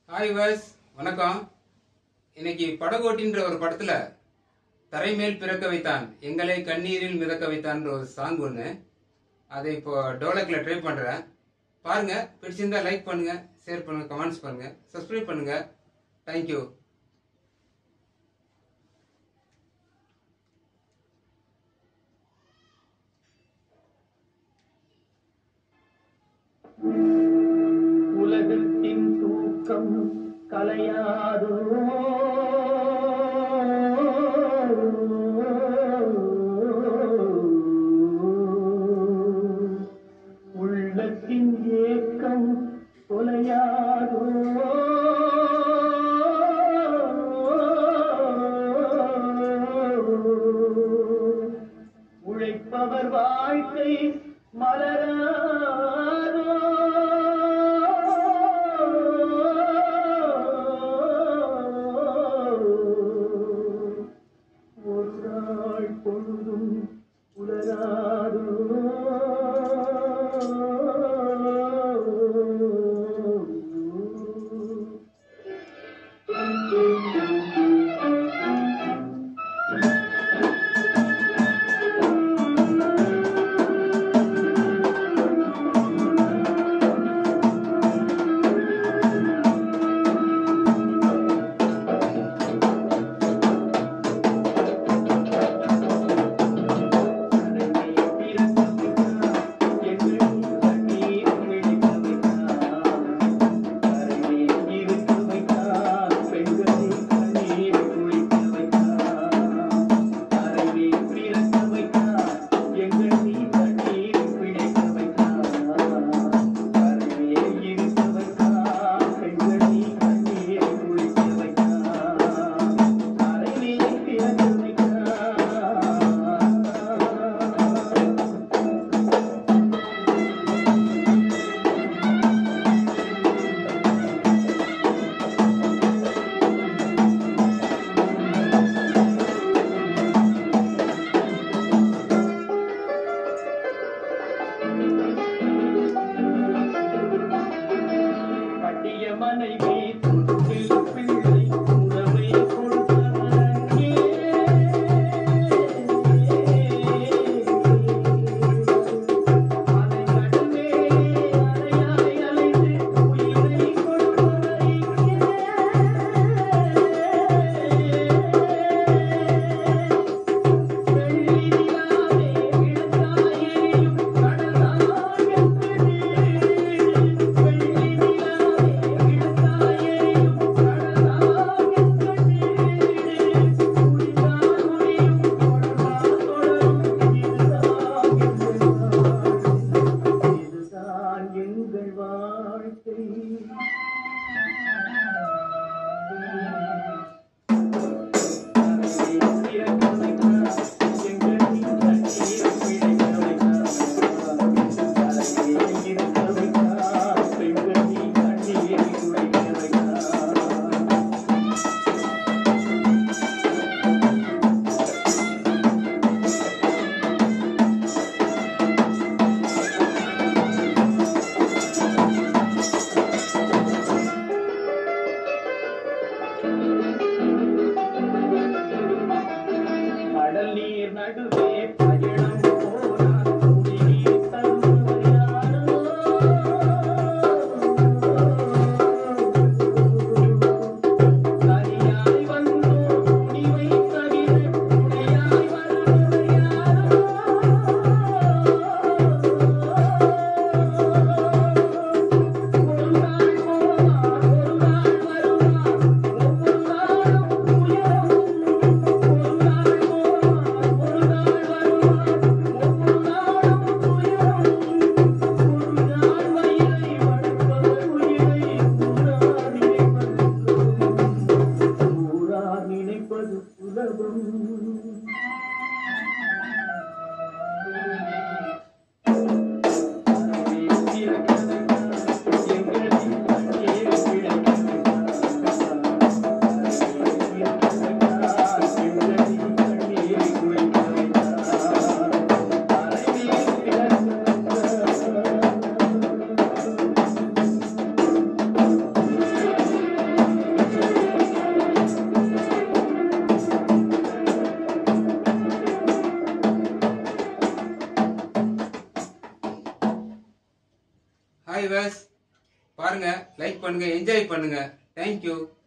Hi வஸ் வணக்கம் இன்னைக்கு படகோட்டின்ற ஒரு படத்துல தரைமேல் பிறக்க வைத்தான் எங்களை கண்ணீரில் மிதக்க வைத்தான்ற ஒரு சாங் ஒன்று அதை இப்போ டோலக்கில் ட்ரை பண்ணுறேன் பாருங்க பிடிச்சிருந்தா லைக் பண்ணுங்க ஷேர் பண்ணுங்க கமெண்ட்ஸ் பண்ணுங்க சப்ஸ்கிரைப் பண்ணுங்க தேங்க்யூ உலகத்தின் தூக்கம் கலையாதோ உள்ளத்தின் ஏக்கம் தொலையாதோ உழைப்பவர் வாழ்க்கை மலராதோ ஒரு நாள் பொழுதும் உலராதோ கட்டிய மனைவி தொட்டில் பிள்ளை உறவை கொடுத்தவனே. அலை கடலே அலையாய் அலைந்து உயிரை கொடுப்பவரே. வெள்ளியிலாவே விளக்காயெரியும் கடலாய் வெள்ளியிலாவே விளக்காய் ஹாய் வாஸ் பாருங்க லைக் பண்ணுங்க என்ஜாய் பண்ணுங்க தேங்க்யூ